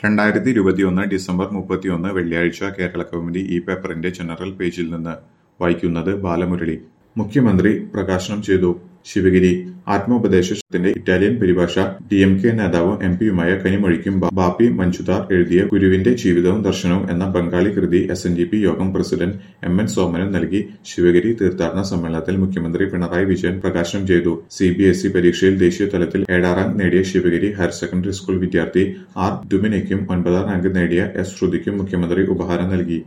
രണ്ടായിരത്തി ഇരുപത്തിയൊന്ന് ഡിസംബർ മുപ്പത്തിയൊന്ന് വെള്ളിയാഴ്ച കേരള കൗമുദി ഈ പേപ്പറിന്റെ ജനറൽ പേജിൽ നിന്ന് വായിക്കുന്നത് ബാലമുരളി മുഖ്യമന്ത്രി പ്രകാശനം ചെയ്തു ശിവഗിരി ആത്മോപദേശത്തിന്റെ ഇറ്റാലിയൻ പരിഭാഷ ഡി എം കെ നേതാവും എം പിയുമായ കനിമൊഴിക്കും ബാപ്പി മഞ്ജുദാർ എഴുതിയ ഗുരുവിന്റെ ജീവിതവും ദർശനവും എന്ന ബംഗാളി കൃതി S N D P Yogam president M N സോമനും നൽകി ശിവഗിരി തീർത്ഥാടന സമ്മേളനത്തിൽ മുഖ്യമന്ത്രി പിണറായി വിജയൻ പ്രകാശനം ചെയ്തു സി ബി എസ് ഇ പരീക്ഷയിൽ ദേശീയ തലത്തിൽ ഏഴാം റാങ്ക് നേടിയ ശിവഗിരി ഹയർ സെക്കൻഡറി സ്കൂൾ വിദ്യാർത്ഥി ആർ ഡുമിനയ്ക്കും ഒൻപതാം റാങ്ക് നേടിയ എസ് ശ്രുതിക്കും മുഖ്യമന്ത്രി ഉപഹാരം നൽകി